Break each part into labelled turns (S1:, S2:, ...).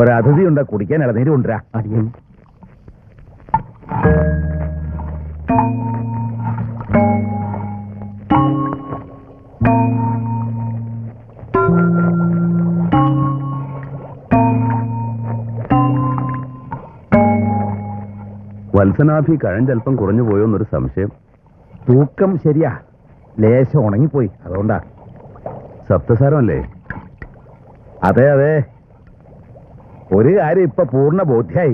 S1: ഒരതിഥി ഉണ്ട് കുടിക്കാൻ ഇളനീര് കൊണ്ടുവരാ
S2: അടിയൻ
S3: വത്സനാഭി കഴഞ്ചൽപ്പം കുറഞ്ഞു പോയോ എന്നൊരു സംശയം
S1: തൂക്കം ശരിയാ ലേശം ഉണങ്ങിപ്പോയി അതുകൊണ്ടാ
S3: സപ്തസാരമല്ലേ
S1: അതെ അതെ ഒരു കാര്യം ഇപ്പൊ പൂർണ്ണ ബോധ്യായി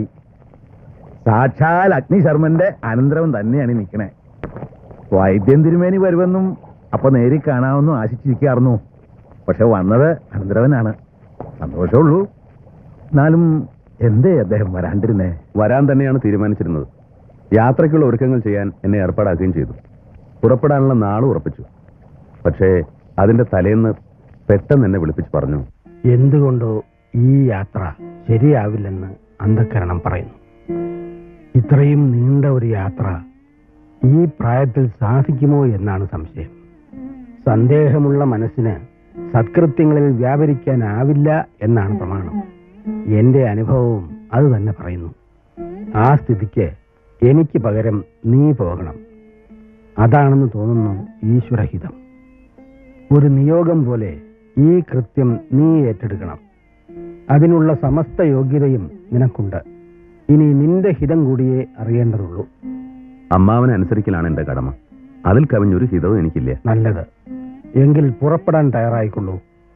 S1: സാക്ഷാൽ അഗ്നിശർമ്മന്റെ അനന്തരവൻ തന്നെയാണ് ഈ നിൽക്കണേ വൈദ്യൻ തിരുമേനി വരുമെന്നും അപ്പൊ നേരി കാണാമെന്നും ആശിച്ചിരിക്കാറുന്നു പക്ഷെ വന്നത് അനന്തരവനാണ് സന്തോഷമുള്ളൂ എന്നാലും എന്തേ അദ്ദേഹം വരാണ്ടിരുന്നേ
S3: വരാൻ തന്നെയാണ് തീരുമാനിച്ചിരുന്നത് യാത്രയ്ക്കുള്ള ഒരുക്കങ്ങൾ ചെയ്യാൻ എന്നെ ഏർപ്പാടാക്കുകയും ചെയ്തു പുറപ്പെടാനുള്ള നാൾ ഉറപ്പിച്ചു പക്ഷേ അതിന്റെ തലേന്ന് പെട്ടെന്ന് എന്നെ വിളിപ്പിച്ച് പറഞ്ഞു
S2: എന്തുകൊണ്ടോ ഈ യാത്ര ശരിയാവില്ലെന്ന് അന്ധക്കരണം പറയുന്നു ഇത്രയും നീണ്ട ഒരു യാത്ര ഈ പ്രായത്തിൽ സാധിക്കുമോ എന്നാണ് സംശയം സന്ദേഹമുള്ള മനസ്സിന് സത്കൃത്യങ്ങളിൽ വ്യാപരിക്കാനാവില്ല എന്നാണ് പ്രമാണം എന്റെ അനുഭവവും അത് തന്നെ പറയുന്നു ആ സ്ഥിതിക്ക് എനിക്ക് പകരം നീ പോകണം അതാണെന്ന് തോന്നുന്നു ഈശ്വരഹിതം ഒരു നിയോഗം പോലെ ഈ കൃത്യം നീ ഏറ്റെടുക്കണം അതിനുള്ള സമസ്ത യോഗ്യതയും നിനക്കുണ്ട് ഇനി നിന്റെ ഹിതം കൂടിയേ അറിയേണ്ടതുള്ളൂ
S3: അമ്മാവനെ അനുസരിക്കലാണ് എന്റെ കടമ അതിൽ കവിഞ്ഞൊരു ഹിതവും എനിക്കില്ല
S2: നല്ലത് എങ്കിൽ പുറപ്പെടാൻ തയ്യാറായിക്കൊള്ളൂ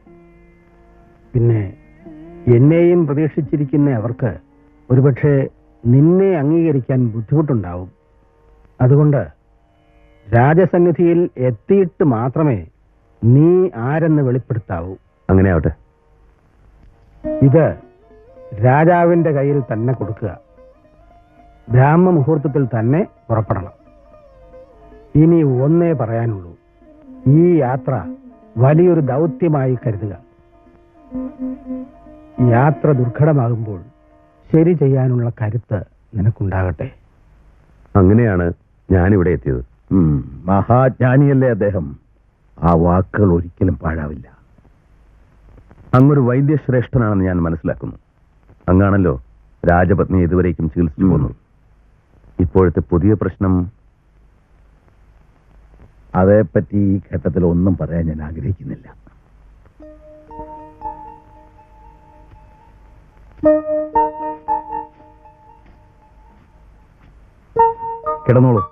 S2: പിന്നെ എന്നെയും പ്രതീക്ഷിച്ചിരിക്കുന്ന അവർക്ക് ഒരുപക്ഷെ നിന്നെ അംഗീകരിക്കാൻ ബുദ്ധിമുട്ടുണ്ടാവും അതുകൊണ്ട് രാജസന്നിധിയിൽ എത്തിയിട്ട് മാത്രമേ നീ ആരെന്ന് വെളിപ്പെടുത്താവൂ
S3: അങ്ങനെ ആവട്ടെ
S2: ഇത് രാജാവിന്റെ കയ്യിൽ തന്നെ കൊടുക്കുക ബ്രാഹ്മ മുഹൂർത്തത്തിൽ തന്നെ പുറപ്പെടണം ഇനി ഒന്നേ പറയാനുള്ളൂ ഈ യാത്ര വലിയൊരു ദൗത്യമായി കരുതുക യാത്ര ദുർഘടമാകുമ്പോൾ ശരി ചെയ്യാനുള്ള കരുത്ത് നിനക്കുണ്ടാകട്ടെ
S3: അങ്ങനെയാണ് ഞാനിവിടെ എത്തിയത്
S1: ഉം, മഹാജ്ഞാനിയല്ലേ അദ്ദേഹം ആ വാക്കുകൾ ഒരിക്കലും പാഴാവില്ല
S3: അങ്ങൊരു വൈദ്യശ്രേഷ്ഠനാണെന്ന് ഞാൻ മനസ്സിലാക്കുന്നു അങ്ങാണല്ലോ രാജപത്നി ഇതുവരേക്കും ചികിത്സിച്ചു പോന്നത് ഇപ്പോഴത്തെ പുതിയ പ്രശ്നം
S1: അതേപ്പറ്റി ഈ ഘട്ടത്തിൽ ഒന്നും പറയാൻ ഞാൻ ആഗ്രഹിക്കുന്നില്ല കിടന്നോളൂ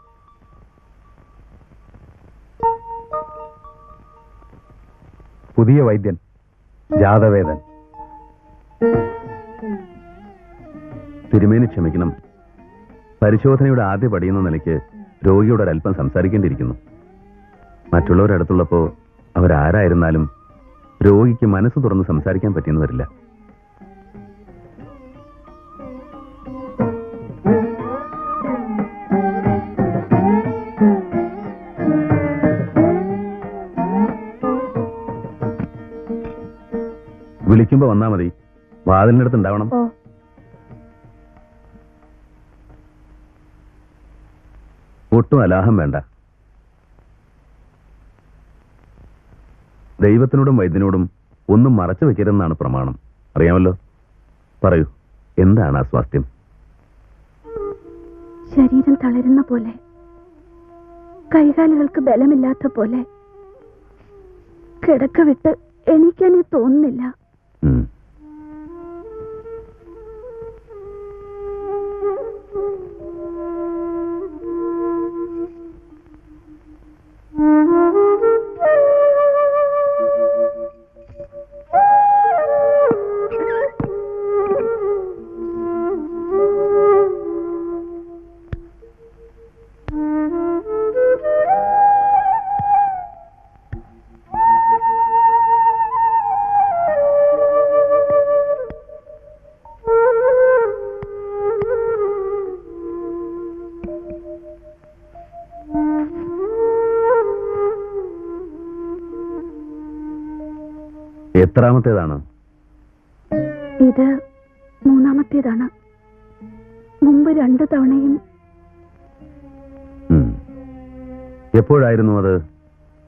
S1: പുതിയ വൈദ്യൻ ജാതവേദൻ
S3: തിരുമേനി ക്ഷമിക്കണം പരിശോധനയുടെ ആദ്യ പടിയെന്ന നിലയ്ക്ക് രോഗിയോട് ഒരല്പം സംസാരിക്കേണ്ടിയിരിക്കുന്നു മറ്റുള്ളവരടുത്തുള്ളപ്പോൾ അവരാരായിരുന്നാലും രോഗിക്ക് മനസ്സ് തുറന്ന് സംസാരിക്കാൻ പറ്റിയെന്ന് വരില്ല വിളിക്കുമ്പോ വന്നാ മതി വാതിലിനടുത്ത് ഉണ്ടാവണം
S4: ഓ
S3: ഒട്ടും അലാഹം വേണ്ട ദൈവത്തിനോടും വൈദ്യനോടും ഒന്നും മറച്ചു വെക്കരുതെന്നാണ് പ്രമാണം അറിയാമല്ലോ പറയൂ എന്താണ് ആ സ്വാസ്ഥ്യം
S4: ശരീരം തളരുന്ന പോലെ കൈകാലുകൾക്ക് ബലമില്ലാത്ത പോലെ കിടക്ക വിട്ട് എണീക്കാനേ തോന്നുന്നില്ല
S3: ഉം. എത്രാമത്തേതാണ്
S4: ഇത് മൂന്നാമത്തേതാണ് മുമ്പ് രണ്ടു തവണയും
S3: ഉം. എപ്പോഴായിരുന്നു അത്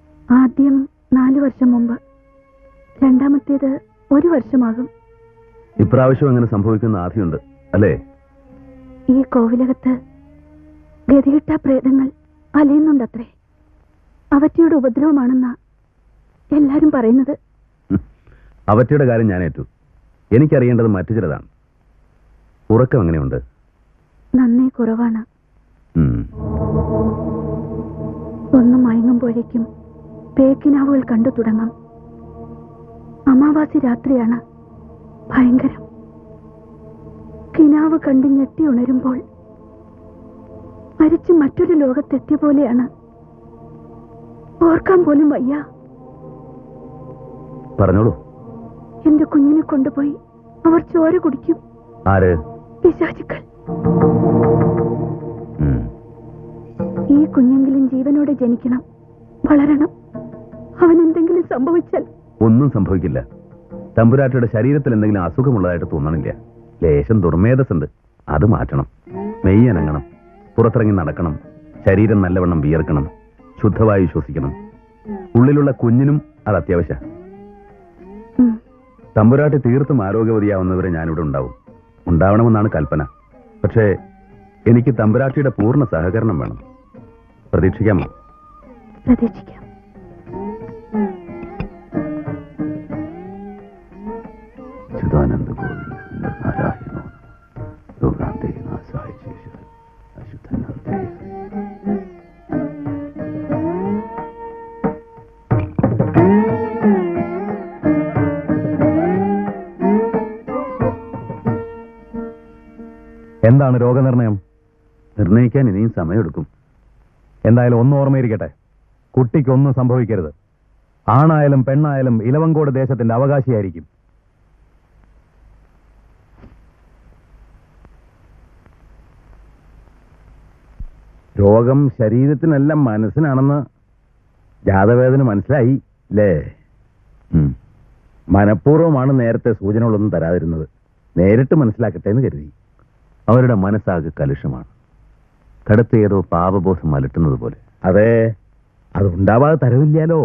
S4: ആദ്യം നാലു വർഷം മുമ്പ് രണ്ടാമത്തേത് ഒരു വർഷമാകും
S3: ഇപ്രാവശ്യം അങ്ങനെ സംഭവിക്കുന്ന ആധിയുണ്ട് അല്ലേ
S4: ഈ കോവിലകത്ത് ഗതികിട്ട പ്രേതങ്ങൾ അലയുന്നുണ്ടത്രേ അവറ്റയുടെ ഉപദ്രവമാണെന്നാ എല്ലാരും പറയുന്നത്
S3: ഹും. അവറ്റയുടെ കാര്യം ഞാൻ ഏറ്റു എനിക്കറിയേണ്ടത് മറ്റു ചിലതാണ് ഉറക്കം എങ്ങനെയുണ്ട്
S4: നന്നേ കുറവാണ്
S3: ഉം.
S4: ഒന്ന് മയങ്ങുമ്പോഴേക്കും പേക്കിനാവുകൾ കണ്ടു തുടങ്ങും അമാവാസി രാത്രിയാണ് ഭയങ്കരം കിനാവ് കണ്ട് ഞെട്ടി ഉണരുമ്പോൾ മരിച്ച് മറ്റൊരു ലോകത്തെത്തിയ പോലെയാണ് ഓർക്കാൻ പോലും വയ്യ
S3: പറഞ്ഞോളൂ
S4: എന്റെ കുഞ്ഞിനെ കൊണ്ടുപോയി അവർ ചോര കുടിക്കും
S3: ആര്
S4: പിശാചുക്കൾ
S3: ഉം.
S4: ഈ കുഞ്ഞെങ്കിലും ജീവനോടെ ജനിക്കണം വളരണം അവൻ എന്തെങ്കിലും സംഭവിച്ചാൽ
S3: ഒന്നും സംഭവിക്കില്ല തമ്പുരാട്ടിയുടെ ശരീരത്തിൽ എന്തെങ്കിലും അസുഖമുള്ളതായിട്ട് തോന്നണില്ല ലേശം ദുർമേധസ്സുണ്ട് അത് മാറ്റണം മെയ്യനങ്ങണം പുറത്തിറങ്ങി നടക്കണം ശരീരം നല്ലവണ്ണം വിയർക്കണം ശുദ്ധവായു ശ്വസിക്കണം ഉള്ളിലുള്ള കുഞ്ഞിനും അത് അത്യാവശ്യ
S4: ഉം,
S3: തമ്പുരാട്ടി തീർത്തും ആരോഗ്യവതിയാവുന്നവരെ ഞാനിവിടെ ഉണ്ടാവും ഉണ്ടാവണമെന്നാണ് കൽപ്പന പക്ഷേ എനിക്ക് തമ്പുരാട്ടിയുടെ പൂർണ്ണ സഹകരണം വേണം പ്രതീക്ഷിക്കാമോ
S4: പ്രതീക്ഷിക്കാം
S3: ചിദാനന്ദ ഗോവിന്ദ നാരായണോ യോഗാന്തേ നാസായ ശേഷ അശുദ്ധനന്ദേ
S1: എന്താണ് രോഗനിർണയം
S3: നിർണയിക്കാൻ ഇനിയും സമയമെടുക്കും
S1: എന്തായാലും ഒന്ന് ഓർമ്മയിരിക്കട്ടെ കുട്ടിക്കൊന്നും സംഭവിക്കരുത് ആണായാലും പെണ്ണായാലും ഇലവങ്കോട് ദേശത്തിന്റെ അവകാശിയായിരിക്കും രോഗം ശരീരത്തിനല്ല മനസ്സിനാണെന്ന് ജാതവേദന മനസ്സിലായി അല്ലേ
S3: ഉം.
S1: മനഃപൂർവ്വമാണ് നേരത്തെ സൂചനകളൊന്നും തരാതിരുന്നത് നേരിട്ട് മനസ്സിലാക്കട്ടെ എന്ന് കരുതി
S3: അവരുടെ മനസ്സാകെ കലുഷമാണ് കടുത്ത ഏതോ പാപബോധം അലട്ടുന്നത് പോലെ
S1: അതെ അതുണ്ടാവാതെ തരവില്ലാലോ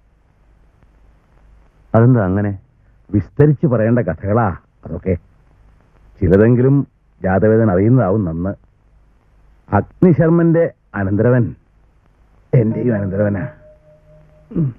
S3: അതെന്താ അങ്ങനെ
S1: വിസ്തരിച്ച് പറയേണ്ട കഥകളാ അതൊക്കെ ചിലതെങ്കിലും ജാതവേദന അറിയുന്നതാവും നന്ന് അഗ്നിശർമ്മന്റെ അനന്തരവൻ എന്റെയും അനന്തരവനാ ഉം.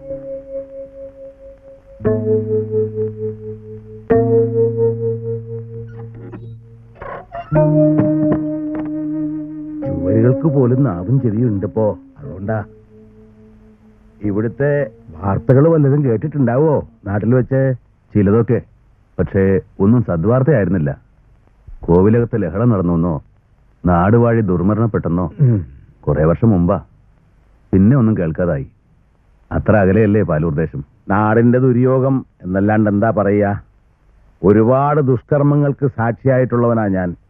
S1: ചുവരുകൾക്ക് പോലും നാവും ചെവിയും ഉണ്ടിപ്പോ അതുകൊണ്ടാ ഇവിടുത്തെ വാർത്തകൾ വല്ലതും കേട്ടിട്ടുണ്ടാവോ നാട്ടിൽ വെച്ച്
S3: ചിലതൊക്കെ പക്ഷേ ഒന്നും സദ്വാർത്തയായിരുന്നില്ല കോവിലകത്ത് ലഹള നടന്നുവെന്നോ നാടുവാഴി ദുർമരണപ്പെട്ടെന്നോ കുറെ വർഷം മുമ്പാ പിന്നെ ഒന്നും കേൾക്കാതായി അത്ര അകലെയല്ലേ പാലൂർ ദേശം
S1: നാടിന്റെ ദുര്യോഗം എന്നല്ലാണ്ട് എന്താ പറയാ ഒരുപാട് ദുഷ്കർമ്മങ്ങൾക്ക് സാക്ഷിയായിട്ടുള്ളവനാ ഞാൻ